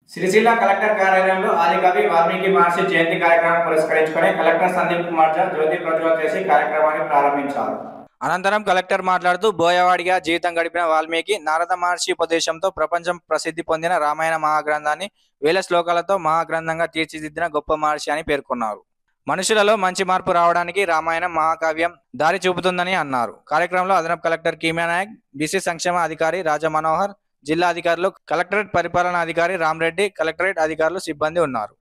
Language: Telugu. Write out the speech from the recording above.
సిరిసిల్ల కలెక్టర్ కార్యాలయంలో ఆదికవి వాల్మీకి మహర్షి జయంతి కార్యక్రమం పురస్కరించుకొని కలెక్టర్ సందీప్ కుమార్ ఝా జ్యోతి ప్రజ్వలన చేసి కార్యక్రమాన్ని ప్రారంభించారు అనంతరం కలెక్టర్ మాట్లాడుతూ బోయవాడిగా జీవితం గడిపిన వాల్మీకి నారద మహర్షి ఉపదేశంతో ప్రపంచం ప్రసిద్ధి పొందిన రామాయణ మహాగ్రంథాన్ని వేల శ్లోకాలతో మహాగ్రంథంగా తీర్చిదిద్దిన గొప్ప మహర్షి అని పేర్కొన్నారు మనుషులలో మంచి మార్పు రావడానికి రామాయణం మహాకావ్యం దారి చూపుతుందని అన్నారు కార్యక్రమంలో అదనపు కలెక్టర్ కీమియా నాయక్ బీసీ సంక్షేమ అధికారి రాజా మనోహర్ జిల్లా అధికారులు కలెక్టరేట్ పరిపాలనా అధికారి రామరెడ్డి కలెక్టరేట్ అధికారులు సిబ్బంది ఉన్నారు